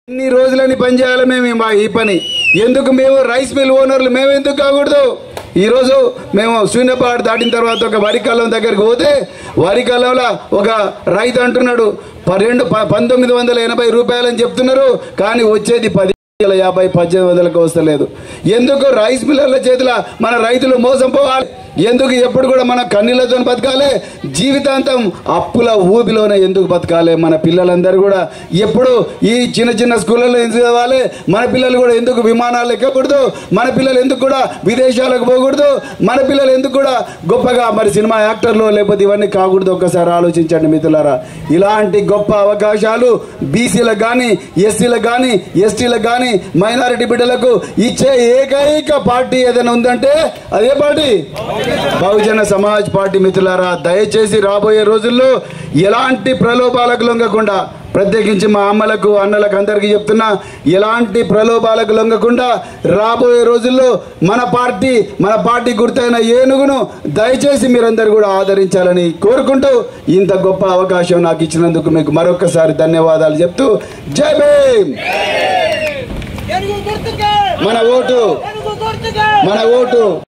ఇన్ని రోజులని పని చేయాలి మేము ఈ మా- ఈ పని ఎందుకు మేము రైస్ మిల్ ఓనర్లు మేము ఎందుకు కాకూడదు ఈరోజు మేము శూన్యపాడు దాటిన తర్వాత ఒక వరి కళ్ళం దగ్గరికి పోతే వరి కళ్ళంలో ఒక రైతు అంటున్నాడు పన్నెండు ప- పంతొమ్మిది వందల ఎనభై రూపాయలని చెప్తున్నారు కానీ వచ్చేది పది వందల యాభై పద్దెనిమిది వందలకు వస్తలేదు ఎందుకు రైస్ మిల్లర్ల చేతిలో మన రైతులు మోసం పోవాలి ఎందుకు ఎప్పుడు కూడా మన కన్నీళ్లతో బతకాలి జీవితాంతం అప్పుల ఊబిలోనే ఎందుకు బతకాలి మన పిల్లలందరూ కూడా ఎప్పుడు ఈ చిన్న చిన్న స్కూళ్ళలో ఎందుకు చదవాలి మన పిల్లలు కూడా ఎందుకు విమానాలు ఎక్కకూడదు మన పిల్లలు ఎందుకు కూడా విదేశాలకు పోకూడదు మన పిల్లలు ఎందుకు కూడా గొప్పగా మరి సినిమా యాక్టర్లు లేకపోతే ఇవన్నీ కాకూడదు ఒక్కసారి ఆలోచించండి మిత్రులారా ఇలాంటి గొప్ప అవకాశాలు బీసీలకు కానీ ఎస్సీలకు కానీ ఎస్టీలకు కానీ మైనారిటీ బిడ్డలకు ఇచ్చే ఏకైక పార్టీ ఏదైనా ఉందంటే అదే పార్టీ బహుజన సమాజ్ పార్టీ మిత్రులారా దయచేసి రాబోయే రోజుల్లో ఎలాంటి ప్రలోభాలకు లొంగకుండా ప్రత్యేకించి మా అమ్మలకు అన్నలకు అందరికీ చెప్తున్నా ఎలాంటి ప్రలోభాలకు లొంగకుండా రాబోయే రోజుల్లో మన పార్టీ మన పార్టీ గుర్తైన ఏనుగును దయచేసి మీరందరూ కూడా ఆదరించాలని కోరుకుంటూ ఇంత గొప్ప అవకాశం నాకు ఇచ్చినందుకు మీకు మరొకసారి ధన్యవాదాలు చెప్తూ జై భీమ్ ఎరుగు గుర్తుకే మన ఓటు ఎరుగు గుర్తుకే మన ఓటు